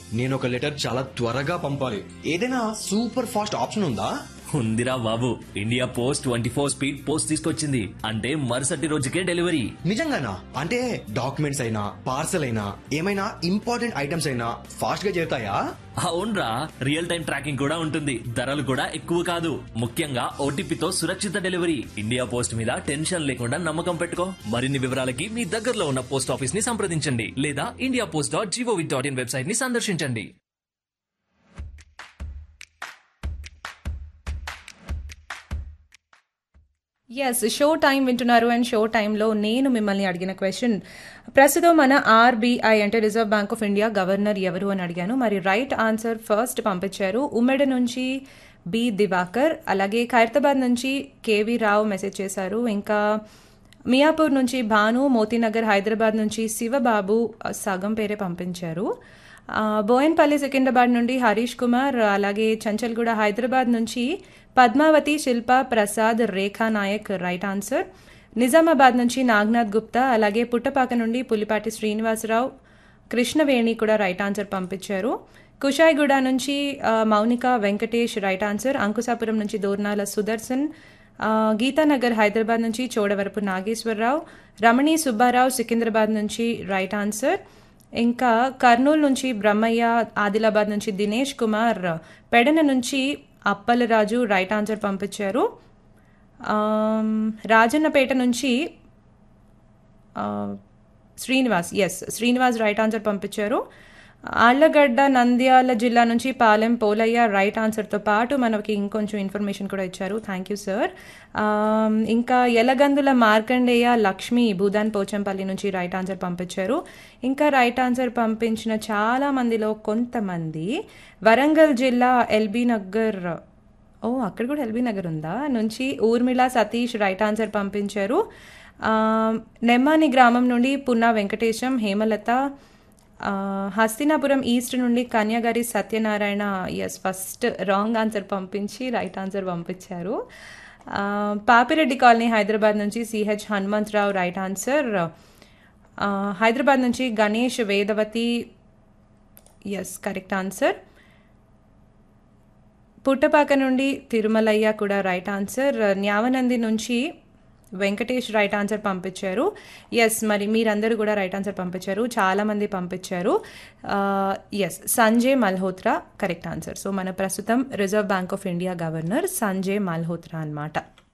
నేను ఒక లెటర్ చాలా త్వరగా పంపాలి ఏదైనా సూపర్ ఫాస్ట్ ఆప్షన్ ఉందా ఉందిరా బాబు India post twenty four speed post తీసుకొచ్చింది అంటే మరుసటి రోజుకే డెలివరీ నిజంగానా అంటే డాక్యుమెంట్స్ అయినా పార్సల్ అయినా ఏమైనా ఇంపార్టెంట్ ఐటమ్స్ అయినా ఫాస్ట్ గా చేరుతాయా అవునరా రియల్ టైం ట్రాకింగ్ కూడా ఉంటుంది ధరలు కూడా ఎక్కువ కాదు ముఖ్యంగా ఓటీపీతో సురక్షిత డెలివరీ ఇండియా పోస్ట్ మీద టెన్షన్ లేకుండా నమ్మకం పెట్టుకో మరిన్ని వివరాలకి మీ దగ్గరలో ఉన్న పోస్ట్ ఆఫీస్ ని సంప్రదించండి లేదా India post dot gov dot in website ని సందర్శించండి ఎస్ షో టైం వింటున్నారు అండ్ షో టైంలో నేను మిమ్మల్ని అడిగిన క్వశ్చన్ ప్రస్తుతం మన ఆర్బీఐ అంటే reserve bank of India governor ఎవరు అని అడిగాను మరి రైట్ ఆన్సర్ ఫస్ట్ పంపించారు ఉమ్మెడ నుంచి బి దివాకర్ అలాగే ఖైరతాబాద్ నుంచి కేవీ రావు మెసేజ్ చేశారు ఇంకా మియాపూర్ నుంచి భాను మోతీనగర్ హైదరాబాద్ నుంచి శివబాబు ఆ, సగం పేరే పంపించారు ఆ, బోయన్పల్లి సికింద్రాబాద్ నుండి హరీష్ కుమార్ అలాగే చంచల్గూడ హైదరాబాద్ నుంచి పద్మావతి శిల్ప ప్రసాద్ రేఖా నాయక్ రైట్ ఆన్సర్ నిజామాబాద్ నుంచి నాగ్నాథ్ గుప్తా అలాగే పుట్టపాక నుండి పులిపాటి శ్రీనివాసరావు కృష్ణవేణి కూడా రైట్ ఆన్సర్ పంపించారు కుషాయిగూడ నుంచి ఆ, మౌనిక వెంకటేష్ రైట్ ఆన్సర్ అంకుశాపురం నుంచి దోర్నాల సుదర్శన్ ఆ, గీతానగర్ హైదరాబాద్ నుంచి చోడవరపు నాగేశ్వరరావు రమణి సుబ్బారావు సికింద్రాబాద్ నుంచి రైట్ ఆన్సర్ ఇంకా కర్నూలు నుంచి బ్రహ్మయ్య ఆదిలాబాద్ నుంచి దినేష్ కుమార్ పెడన నుంచి అప్పలరాజు రైట్ ఆన్సర్ పంపించారు ఆమ్, రాజన్నపేట నుంచి ఆ, Srinivas S Srinivas right answer పంపించారు ఆళ్లగడ్డ నంద్యాల జిల్లా నుంచి పాలెం పోలయ్య రైట్ ఆన్సర్తో పాటు మనకి ఇంకొంచెం ఇన్ఫర్మేషన్ కూడా ఇచ్చారు థ్యాంక్ యూ సార్ ఇంకా ఎలగందుల మార్కండేయ లక్ష్మి భూదాన్ పోచంపల్లి నుంచి రైట్ ఆన్సర్ పంపించారు ఇంకా రైట్ ఆన్సర్ పంపించిన చాలా మందిలో కొంతమంది వరంగల్ జిల్లా ఎల్బీ నగర్ ఓ అక్కడ కూడా ఎల్బీ నగర్ ఉందా నుంచి ఊర్మిళ సతీష్ రైట్ ఆన్సర్ పంపించారు ఆ, నెమ్మాని గ్రామం నుండి పున్నా వెంకటేశం హేమలత ఆ, హస్తినాపురం ఈస్ట్ నుండి Kanyagari Satyanarayana S first wrong answer పంపించి రైట్ ఆన్సర్ పంపించారు ఆ, పాపిరెడ్డి కాలనీ హైదరాబాద్ నుంచి సిహెచ్ హనుమంతరావు రైట్ ఆన్సర్ ఆ, హైదరాబాద్ నుంచి Ganesh Vedavathi yes correct answer Puttapaka నుండి తిరుమలయ్య కూడా రైట్ ఆన్సర్ న్యావనంది నుంచి వెంకటేష్ రైట్ ఆన్సర్ పంపించారు ఎస్ మరి మీరందరూ కూడా రైట్ ఆన్సర్ పంపించారు చాలా మంది పంపించారు yes Sanjay Malhotra correct answer so మన ప్రస్తుతం reserve bank of India governor Sanjay Malhotra అన్నమాట